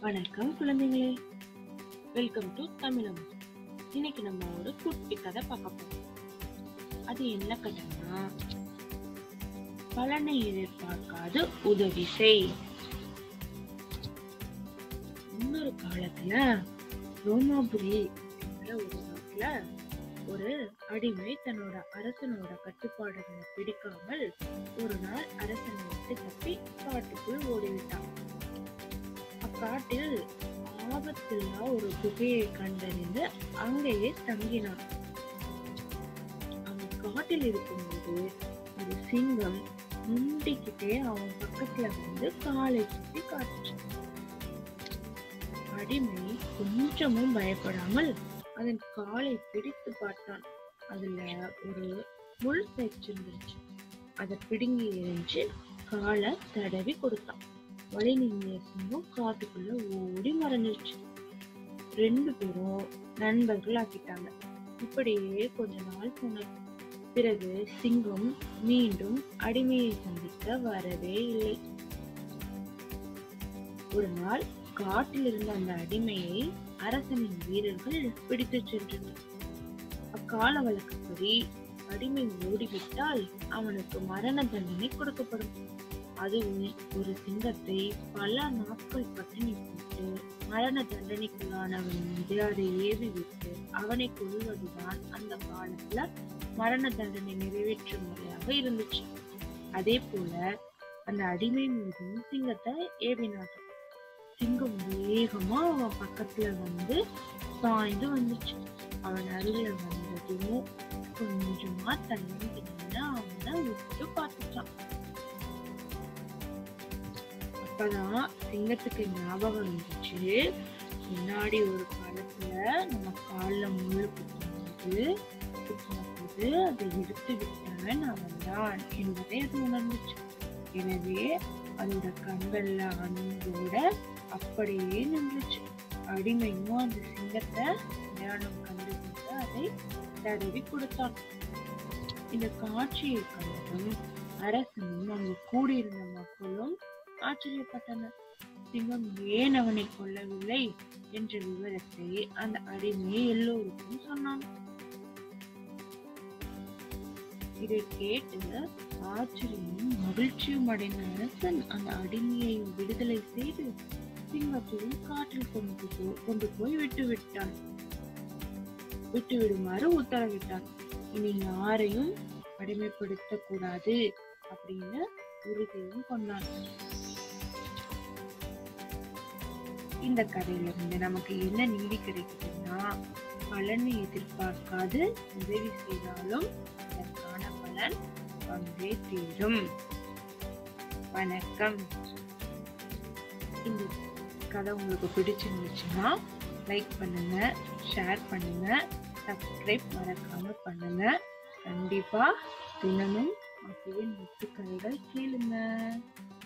வணக்கம் குழந்தைங்களே welcome to தமிழம் இன்னைக்கு நம்ம ஒரு குட்டி கதை பார்க்க போறோம் அது என்ன கதைன்னா பலனை எதிர்பார்க்காது உதவி செய் இன்னொரு காலத்துல ரோமாபுரி என்ற ஒரு நாட்டுல ஒரு அடிமை தன்னோட அரசனோட கட்டுப்பாடுகளை பிடிக்காமல் ஒரு நாள் அரசனை விட்டு தப்பி காட்டுக்குள் ஓடிவிட்டான் அக்காட்டில் ஆபத்தில்லா ஒரு குகையை கண்டறிந்து அங்கேயே தங்கினான் அவன் காட்டில் இருக்கும்போது ஒரு சிங்கம் முண்டிக்கிட்டே அவன் பக்கத்துல வந்து காலை சுத்தி காட்டுச்சு அடிமை கொஞ்சமும் பயப்படாமல் அதன் காலை பிடித்து பார்த்தான் அதுல ஒரு முள் தைச்சிருந்துச்சு அதை பிடுங்கி எரிஞ்சு காலை தடவி கொடுத்தான் வழி நின்றிய சிங்கம் காட்டுக்குள்ள ஓடி மறைஞ்சிருச்சு ரெண்டு பேரும் நண்பர்கள் ஆக்கிட்டாங்க இப்படியே கொஞ்ச நாள் போனது பிறகு சிங்கம் மீண்டும் அடிமையை சந்திக்க வரவே இல்லை ஒரு நாள் காட்டில் இருந்த அந்த அடிமையை அரசனின் வீரர்கள் பிடித்து சென்றனர் அக்கால வழக்கப்படி அடிமை ஓடிவிட்டால் அவனுக்கு மரண தண்டனை கொடுக்கப்படும் அதுவும் ஒரு சிங்கத்தை பல நாட்கள் பட்டினி போட்டு மரண தண்டனைக்குள்ளானவன் மீது அதை ஏவி விட்டு அவனை கொள்வதுதான் அந்த காலத்துல மரண தண்டனை நிறைவேற்றும் முறையாக இருந்துச்சு அதே போல அந்த அடிமை மீதும் சிங்கத்தை ஏவினார்கள் சிங்கம் வேகமா அவன் பக்கத்துல வந்து சாய்ந்து வந்துச்சு அவன் அருகில வந்ததும் கொஞ்சமா தள்ளி நின்று அவனை விட்டு பார்த்துட்டான் அப்பதான் சிங்கத்துக்கு ஞாபகம் வந்துச்சு முன்னாடி ஒரு காலத்துல நம்ம கால்ல முள்ளு குத்தும்போது குத்தின போது அதை எடுத்து விட்டவன் அவன் தான் என்பதை அது உணர்ந்துச்சு எனவே அதோட கண்கள்ல அன்போட அப்படியே நின்றுச்சு அடிமையும் அந்த சிங்கத்தை ஞானம் கண்டுபிடித்து அதை தடவி கொடுத்தான் இந்த காட்சியை கண்டதும் அரசனும் அங்கு கூடியிருந்த மக்களும் ஆச்சரியப்பட்டனர் சிங்கம் ஏன் அவனை கொல்லவில்லை என்ற விவரத்தை அந்த அடிமை எல்லோருக்கும் சொன்னான் இதை கேட்டு ஆச்சரியமும் மகிழ்ச்சியும் அடைந்த அரசன் அந்த அடிமையை விடுதலை செய்து சிங்கத்தையும் காற்றில் கொண்டு போ- கொண்டு போய் விட்டு விட்டான் விட்டு விடுமாறு உத்தரவிட்டான் இனி யாரையும் அடிமைப்படுத்த கூடாது அப்படின்னு உறுதியும் கொண்டான் இந்த கதையில இருந்து நமக்கு என்ன நீதி கிடைக்குதுன்னா பலனை எதிர்பார்க்காது உதவி செய்தாலும் அதற்கான பலன் வந்தே தீரும் வணக்கம் இந்த கதை உங்களுக்கு பிடிச்சிருந்துச்சுன்னா லைக் பண்ணுங்க ஷேர் பண்ணுங்க சப்ஸ்கிரைப் மறக்காம பண்ணுங்க கண்டிப்பா தினமும் மக்களின் முத்துக்கதைகள் கேளுங்க